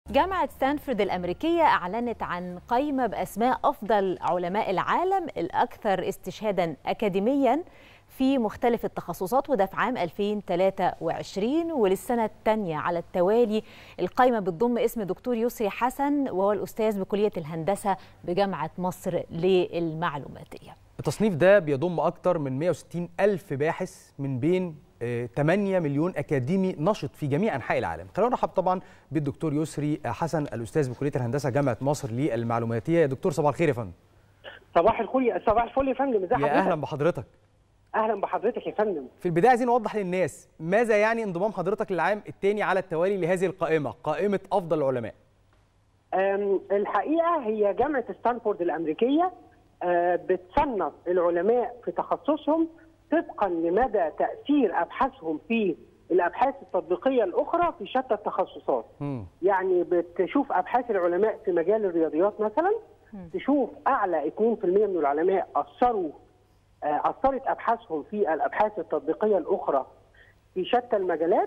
جامعة ستانفورد الأمريكية أعلنت عن قائمة بأسماء أفضل علماء العالم الأكثر استشهادا أكاديميا في مختلف التخصصات وده في عام 2023 وللسنة الثانية على التوالي القائمة بتضم اسم دكتور يسري حسن وهو الأستاذ بكلية الهندسة بجامعة مصر للمعلوماتية التصنيف ده بيضم أكثر من 160 ألف باحث من بين 8 مليون أكاديمي نشط في جميع أنحاء العالم خلونا نرحب طبعا بالدكتور يسري حسن الأستاذ بكلية الهندسة جامعة مصر للمعلوماتية يا دكتور صباح الخير يا فندم صباح الفل صباح الفل يا فندم ازي يا أهلا بحضرتك اهلا بحضرتك يا فندم في البدايه عايزين نوضح للناس ماذا يعني انضمام حضرتك للعام الثاني على التوالي لهذه القائمه قائمه افضل العلماء الحقيقه هي جامعه ستانفورد الامريكيه بتصنف العلماء في تخصصهم طبقا لمدى تاثير ابحاثهم في الابحاث التطبيقيه الاخرى في شتى التخصصات م. يعني بتشوف ابحاث العلماء في مجال الرياضيات مثلا م. تشوف اعلى 2% من العلماء اثروا اثرت ابحاثهم في الابحاث التطبيقيه الاخرى في شتى المجالات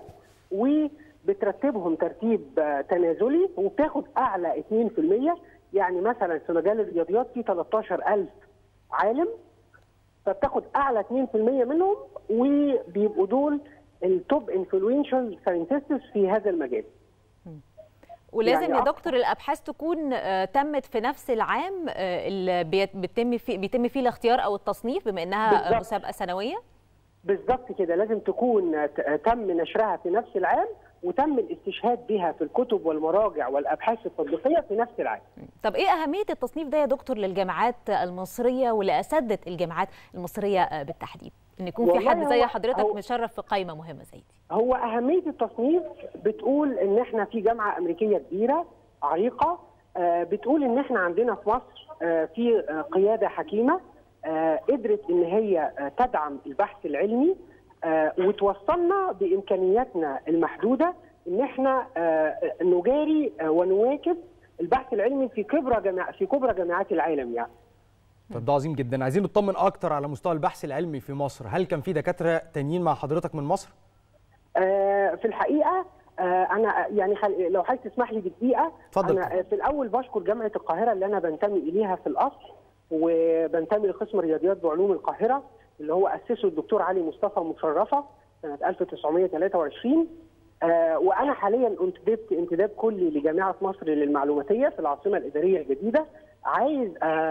وبترتبهم ترتيب تنازلي وبتاخد اعلى 2% يعني مثلا في مجال الرياضيات في 13000 عالم فبتاخد اعلى 2% منهم وبيبقوا دول التوب انفلونشال ساينتستس في هذا المجال ولازم يعني يا دكتور الابحاث تكون تمت في نفس العام اللي بيتم فيه بيتم فيه الاختيار او التصنيف بما انها بالزبط. مسابقه سنويه بالظبط كده لازم تكون تم نشرها في نفس العام وتم الاستشهاد بها في الكتب والمراجع والابحاث التطبيقيه في نفس العام. طب ايه اهميه التصنيف ده يا دكتور للجامعات المصريه ولاساتذه الجامعات المصريه بالتحديد؟ ان يكون في حد زي حضرتك مشرف في قائمه مهمه زي دي. هو اهميه التصنيف بتقول ان احنا في جامعه امريكيه كبيره عريقه بتقول ان احنا عندنا في مصر في قياده حكيمه قدرت ان هي تدعم البحث العلمي وتوصلنا بامكانياتنا المحدوده ان احنا نجاري ونواكب البحث العلمي في كبرى جامع في كبرى جامعات العالم يعني. طب ده عظيم جدا عايزين نطمن اكتر على مستوى البحث العلمي في مصر هل كان في دكاتره تانيين مع حضرتك من مصر آه في الحقيقه آه انا يعني خل... لو حضرتك تسمح لي بدقيقه اتفضل انا في الاول بشكر جامعه القاهره اللي انا بنتمي اليها في الاصل وبنتمي لقسم الرياضيات بعلوم القاهره اللي هو اسسه الدكتور علي مصطفى مشرفه سنه 1923 آه وانا حاليا انتدبت انتداب كلي لجامعه مصر للمعلوماتيه في العاصمه الاداريه الجديده عايز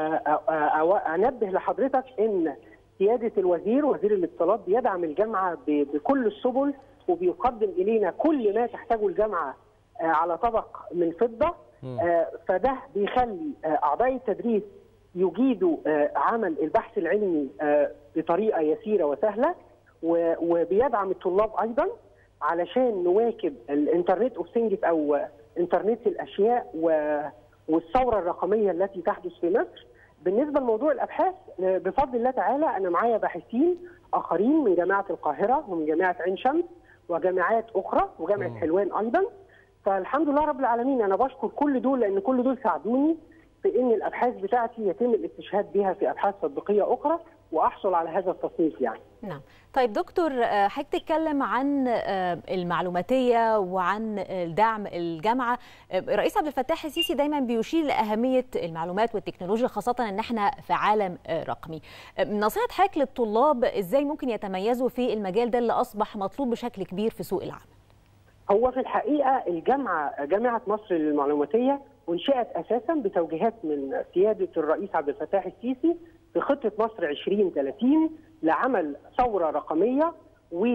انبه لحضرتك ان سياده الوزير وزير الاتصالات بيدعم الجامعه بكل السبل وبيقدم الينا كل ما تحتاجه الجامعه على طبق من فضه فده بيخلي اعضاء التدريس يجيدوا عمل البحث العلمي بطريقه يسيره وسهله وبيدعم الطلاب ايضا علشان نواكب الانترنت اوف ثينجز او انترنت الاشياء و والثوره الرقميه التي تحدث في مصر بالنسبه لموضوع الابحاث بفضل الله تعالى انا معايا باحثين اخرين من جامعه القاهره ومن جامعه عين شمس وجامعات اخرى وجامعه حلوان ايضا فالحمد لله رب العالمين انا بشكر كل دول لان كل دول ساعدوني في ان الابحاث بتاعتي يتم الاستشهاد بها في ابحاث تطبيقيه اخرى واحصل على هذا التصنيف يعني. نعم. طيب دكتور حضرتك تتكلم عن المعلوماتيه وعن دعم الجامعه، الرئيس عبد الفتاح السيسي دايما بيشير لاهميه المعلومات والتكنولوجيا خاصه ان احنا في عالم رقمي. نصيحه حضرتك للطلاب ازاي ممكن يتميزوا في المجال ده اللي اصبح مطلوب بشكل كبير في سوق العمل؟ هو في الحقيقه الجامعه جامعه مصر للمعلوماتيه انشئت اساسا بتوجيهات من سياده الرئيس عبد الفتاح السيسي في خطه مصر 2030 لعمل ثوره رقميه و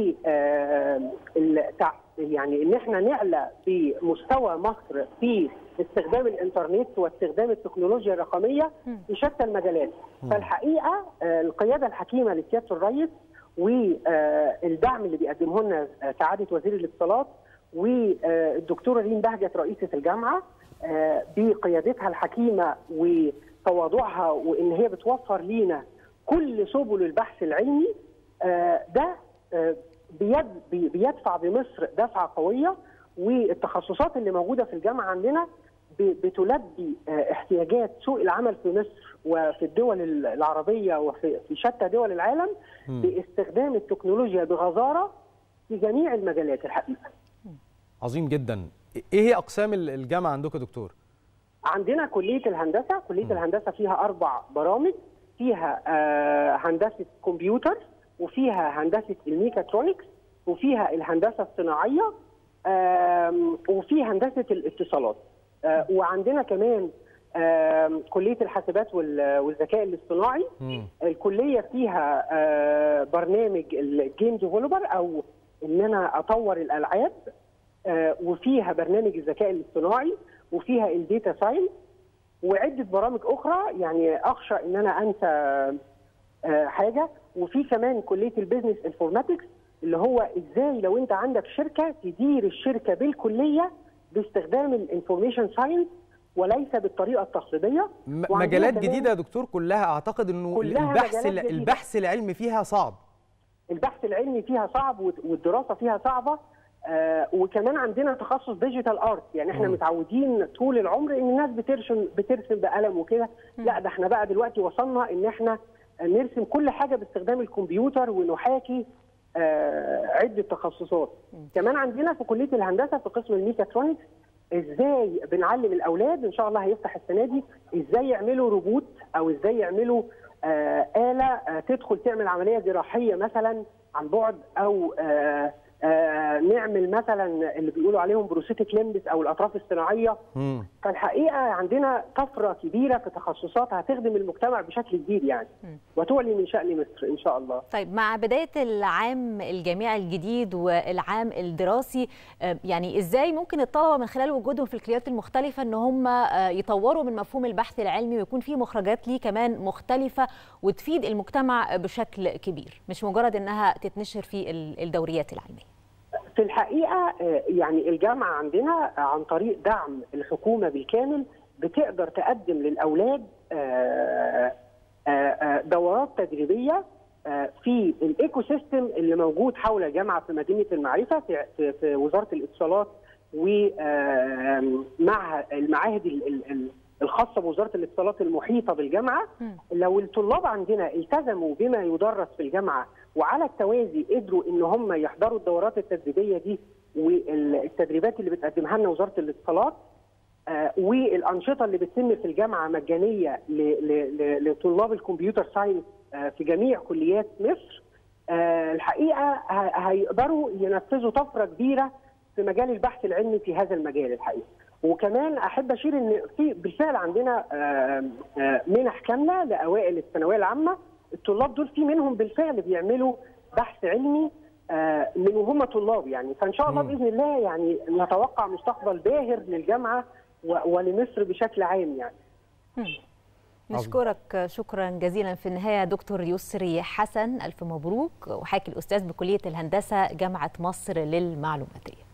يعني ان احنا نعلى بمستوى مصر في استخدام الانترنت واستخدام التكنولوجيا الرقميه في شتى المجالات فالحقيقه القياده الحكيمه لسياده الرئيس والدعم اللي بيقدمه لنا سعاده وزير الاتصالات والدكتوره ريم بهجت رئيسه الجامعه بقيادتها الحكيمه وتواضعها وان هي بتوفر لينا كل سبل البحث العلمي ده بيد بيدفع بمصر دفعه قويه والتخصصات اللي موجوده في الجامعه عندنا بتلبي احتياجات سوق العمل في مصر وفي الدول العربيه وفي شتى دول العالم باستخدام التكنولوجيا بغزاره في جميع المجالات الحقيقه. عظيم جدا ايه هي اقسام الجامعه عندكم يا دكتور عندنا كليه الهندسه كليه م. الهندسه فيها اربع برامج فيها آه هندسه كمبيوتر وفيها هندسه الميكاترونكس وفيها الهندسه الصناعيه آه وفي هندسه الاتصالات آه وعندنا كمان آه كليه الحاسبات والذكاء الاصطناعي م. الكليه فيها آه برنامج الجيم ديفلوبر او ان انا اطور الالعاب آه وفيها برنامج الذكاء الاصطناعي وفيها الديتا ساينس وعده برامج اخرى يعني اخشى ان انا انسى آه حاجه وفي كمان كليه البيزنس انفورماتكس اللي هو ازاي لو انت عندك شركه تدير الشركه بالكليه باستخدام الانفورميشن ساينس وليس بالطريقه التقليديه مجالات جديده يا دكتور كلها اعتقد انه كلها البحث البحث العلمي فيها صعب البحث العلمي فيها صعب والدراسه فيها صعبه آه وكمان عندنا تخصص ديجيتال ارت يعني احنا م. متعودين طول العمر ان الناس بترسم بترسم بقلم وكده لا ده احنا بقى دلوقتي وصلنا ان احنا نرسم كل حاجه باستخدام الكمبيوتر ونحاكي آه عده تخصصات م. كمان عندنا في كليه الهندسه في قسم الميكاترونكس ازاي بنعلم الاولاد ان شاء الله هيفتح السنه دي ازاي يعملوا روبوت او ازاي يعملوا آه اله آه تدخل تعمل عمليه جراحيه مثلا عن بعد او آه آه نعمل مثلا اللي بيقولوا عليهم بروسيتيك ليمبس او الاطراف الصناعيه مم. فالحقيقه عندنا طفره كبيره في تخصصات هتخدم المجتمع بشكل كبير يعني مم. وتعلي من شان مصر ان شاء الله. طيب مع بدايه العام الجامعي الجديد والعام الدراسي يعني ازاي ممكن الطلبه من خلال وجودهم في الكليات المختلفه ان هم يطوروا من مفهوم البحث العلمي ويكون في مخرجات ليه كمان مختلفه وتفيد المجتمع بشكل كبير مش مجرد انها تتنشر في الدوريات العلميه. في الحقيقه يعني الجامعه عندنا عن طريق دعم الحكومه بالكامل بتقدر تقدم للاولاد دورات تدريبيه في الايكو سيستم اللي موجود حول الجامعه في مدينه المعرفه في في وزاره الاتصالات ومع المعاهد الخاصه بوزاره الاتصالات المحيطه بالجامعه لو الطلاب عندنا التزموا بما يدرس في الجامعه وعلى التوازي قدروا ان هم يحضروا الدورات التدريبيه دي والتدريبات اللي بتقدمها لنا وزاره الاتصالات آه والانشطه اللي بتتم في الجامعه مجانيه لطلاب الكمبيوتر ساينس آه في جميع كليات مصر آه الحقيقه هيقدروا ينفذوا طفره كبيره في مجال البحث العلمي في هذا المجال الحقيقه وكمان احب اشير ان في بالفعل عندنا منح كامله لاوائل الثانويه العامه الطلاب دول في منهم بالفعل بيعملوا بحث علمي من وهم طلاب يعني فان شاء الله باذن الله يعني نتوقع مستقبل باهر للجامعه ولمصر بشكل عام يعني. نشكرك شكرا جزيلا في النهايه دكتور يسري حسن الف مبروك وحاكي الاستاذ بكليه الهندسه جامعه مصر للمعلوماتيه.